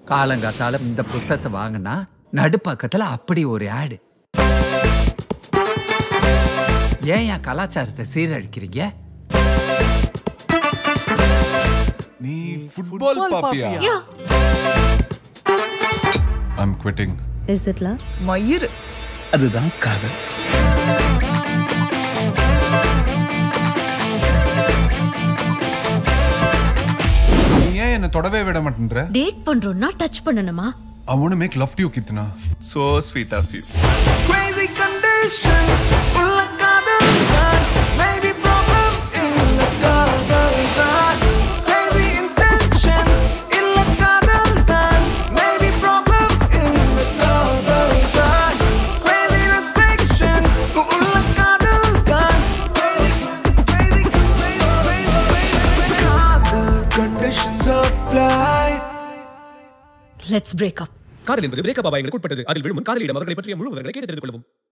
காலங்காத்தால இந்த புஸ்தகத்தை வாங்கினா நடுப்பக்கத்துல அப்படி ஒரு ஆடு ஏன் என் கலாச்சாரத்தை சீரழிக்கிறீங்க நீ ஃபுட்பால் பாப்பியா Yeah. I'm quitting Is it love? மயிர் அதுதான் காதல் நீ ஏன் என்ன தொடவே விட மாட்டேன்ற டேட் பண்றோம்னா டச் பண்ணணுமா I want make love to you கித்னா so sweet of you Crazy conditions உள்ள காதல் தான் Maybe problem இல்ல காதல் தான் Crazy intentions இல்ல காதல் தான் Maybe problem இல்ல காதல் தான் Crazy restrictions உள்ள காதல் தான் Crazy, crazy, crazy, crazy, crazy காதல் conditions apply let's break up காதல் என்பது பிரேக்கப் அபாயங்களுக்கு உட்பட்டது அதில் விழும் காதலிடம் அவர்களை பற்றிய முழு விவரங்களை கேட்டு தெரிந்து கொள்ளவும்